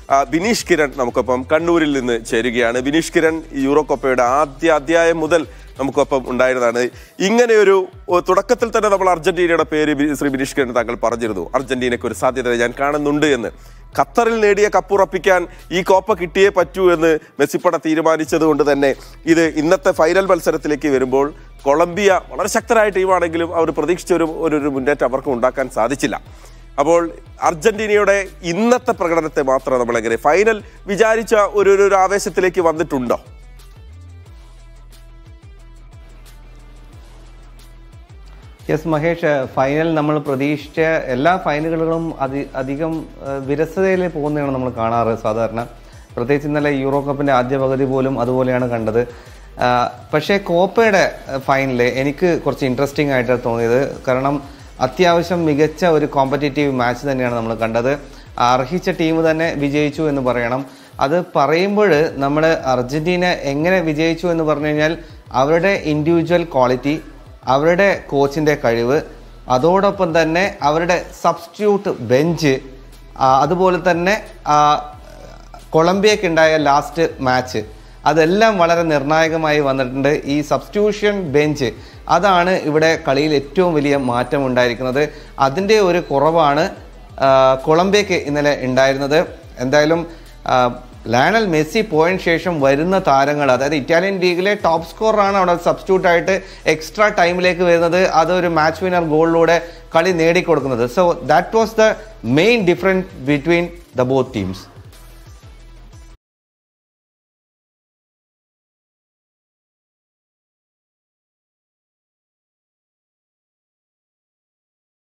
ആ, ബിനീഷ് കിരൺ നമുക്കൊപ്പം കണ്ണൂരിൽ നിന്ന് ചേരുകയാണ് ബിനീഷ് കിരൺ ഈ യൂറോ കപ്പയുടെ ആദ്യ അധ്യായം മുതൽ നമുക്കൊപ്പം ഉണ്ടായിരുന്നതാണ് ഇങ്ങനെയൊരു ഓ, തുടക്കത്തിൽ തന്നെ നമ്മൾ അർജന്റീനയുടെ പേര് ബി- ശ്രീ ബിനീഷ് കിരൺ താങ്കൾ പറഞ്ഞിരുന്നു അർജന്റീനയ്ക്ക് ഒരു സാധ്യത ഞാൻ കാണുന്നുണ്ട് എന്ന് ഖത്തറിൽ നേടിയ കപ്പുറപ്പിക്കാൻ ഈ കോപ്പ കിട്ടിയേ പറ്റൂ എന്ന് മെസ്സിപ്പട തീരുമാനിച്ചത് കൊണ്ട് തന്നെ ഇത് ഇന്നത്തെ ഫൈനൽ മത്സരത്തിലേക്ക് വരുമ്പോൾ കൊളംബിയ വളരെ ശക്തരായ ടീമാണെങ്കിലും അവർ പ്രതീക്ഷിച്ച ഒരു ഒരു ഒരു മുന്നേറ്റം അവർക്ക് ഉണ്ടാക്കാൻ സാധിച്ചില്ല അപ്പോൾ അർജന്റീനയുടെ ഇന്നത്തെ പ്രകടനത്തെ മാത്രം നമ്മൾ എങ്ങനെ ഫൈനൽ വിചാരിച്ച ഒരു ഒരു- ഒരു ആവേശത്തിലേക്ക് വന്നിട്ടുണ്ടോ യെസ് മഹേഷ് ഫൈനൽ നമ്മൾ പ്രതീക്ഷിച്ച എല്ലാ ഫൈനലുകളും അതി അധികം ഏഹ്, വിരസതയിൽ പോകുന്നതാണ് നമ്മൾ കാണാറ് സാധാരണ പ്രത്യേകിച്ച് ഇന്നലെ യൂറോ കപ്പിന്റെ ആദ്യ പകുതി പോലും അതുപോലെയാണ് കണ്ടത് ആഹ്, പക്ഷേ കോപ്പയുടെ ഫൈനൽ എനിക്ക് കുറച്ച് ഇൻട്രസ്റ്റിംഗ് ആയിട്ട് തോന്നിയത് കാരണം അത്യാവശ്യം മികച്ച ഒരു കോമ്പറ്റേറ്റീവ് മാച്ച് തന്നെയാണ് നമ്മൾ കണ്ടത് അർഹിച്ച ടീം തന്നെ വിജയിച്ചു എന്ന് പറയണം അത് പറയുമ്പോൾ നമ്മൾ അർജന്റീന എങ്ങനെ വിജയിച്ചു എന്ന് പറഞ്ഞു കഴിഞ്ഞാൽ അവരുടെ ഇൻഡിവിജ്വൽ ക്വാളിറ്റി അവരുടെ കോച്ചിൻ്റെ കഴിവ് അതോടൊപ്പം തന്നെ അവരുടെ സബ്സ്റ്റിറ്റ്യൂട്ട് ബെഞ്ച് അതുപോലെ തന്നെ ആ, കൊളംബിയക്കുണ്ടായ ലാസ്റ്റ് മാച്ച് അതെല്ലാം വളരെ നിർണായകമായി വന്നിട്ടുണ്ട് ഈ സബ്സ്റ്റിറ്റ്യൂഷൻ ബെഞ്ച് അതാണ് ഇവിടെ കളിയിൽ ഏറ്റവും വലിയ മാറ്റം ഉണ്ടായിരിക്കുന്നത് അതിൻ്റെ ഒരു കുറവാണ് ആ, കൊളംബിയക്ക് ഇന്നലെ ഉണ്ടായിരുന്നത് എന്തായാലും ആ, ലയണൽ മെസ്സി പോയതിനു ശേഷം വരുന്ന താരങ്ങൾ അതായത് ഇറ്റാലിയൻ ലീഗിലെ ടോപ്പ് സ്കോറാണ് അവിടെ സബ്സ്റ്റിറ്റ്യൂട്ട് ആയിട്ട് എക്സ്ട്രാ ടൈമിലേക്ക് വരുന്നത് അത് ഒരു മാച്ച് വിന്നർ ഗോളിലൂടെ കളി നേടിക്കൊടുക്കുന്നത് so that was the main difference between the both teams